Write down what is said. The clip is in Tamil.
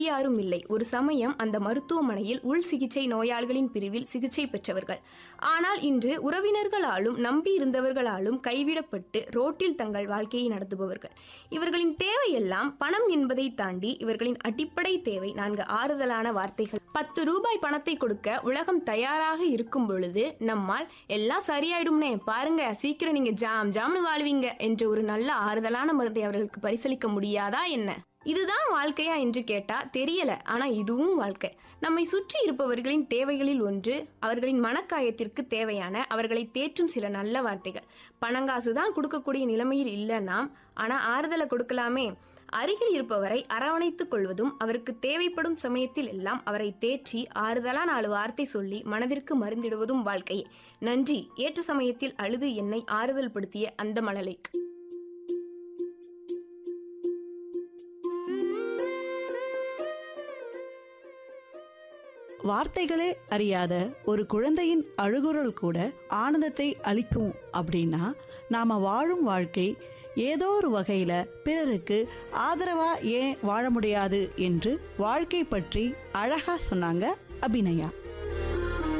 யாரும் இல்லை ஒரு சமயம் அந்த மருத்துவமனையில் உள் சிகிச்சை நோயாளிகளின் பிரிவில் சிகிச்சை பெற்றவர்கள் ஆனால் இன்று உறவினர்களாலும் நம்பி இருந்தவர்களாலும் கைவிடப்பட்டு ரோட்டில் தங்கள் வாழ்க்கையை நடத்துபவர்கள் இவர்களின் தேவையெல்லாம் பணம் என்பதை தாண்டி இவர்களின் அடிப்படை தேவை நான்கு ஆறுதலான வார்த்தைகள் பத்து ரூபாய் பணத்தை கொடுக்க உலகம் தயாராக இருக்கும் பொழுது நம்மால் எல்லாம் சரியாயிடும்னே பாருங்க சீக்கிரம் நீங்க ஜாம் ஜாம்னு வாழ்வீங்க என்ற ஒரு நல்ல ஆறுதலான மருந்தை அவர்களுக்கு பரிசளிக்க முடியாதா என்ன இதுதான் வாழ்க்கையா என்று கேட்டா தெரியல ஆனா இதுவும் வாழ்க்கை நம்மை சுற்றி இருப்பவர்களின் தேவைகளில் ஒன்று அவர்களின் மனக்காயத்திற்கு தேவையான அவர்களை தேற்றும் சில நல்ல வார்த்தைகள் பணங்காசு தான் கொடுக்கக்கூடிய நிலைமையில் இல்லை நாம் ஆனா ஆறுதலை கொடுக்கலாமே அருகில் இருப்பவரை அரவணைத்துக் கொள்வதும் அவருக்கு தேவைப்படும் சமயத்தில் எல்லாம் அவரை தேற்றி ஆறுதலா நாலு வார்த்தை சொல்லி மனதிற்கு மருந்திடுவதும் வாழ்க்கையே நன்றி ஏற்ற சமயத்தில் அழுது என்னை ஆறுதல் படுத்திய அந்த மழலைக்கு வார்த்தைகளே அறியாத ஒரு குழந்தையின் அழுகுரல் கூட ஆனந்தத்தை அளிக்கும் அப்படின்னா நாம வாழும் வாழ்க்கை ஏதோ ஒரு வகையில பிறருக்கு ஆதரவா ஏன் வாழ முடியாது என்று வாழ்க்கை பற்றி அழகா சொன்னாங்க அபிநயா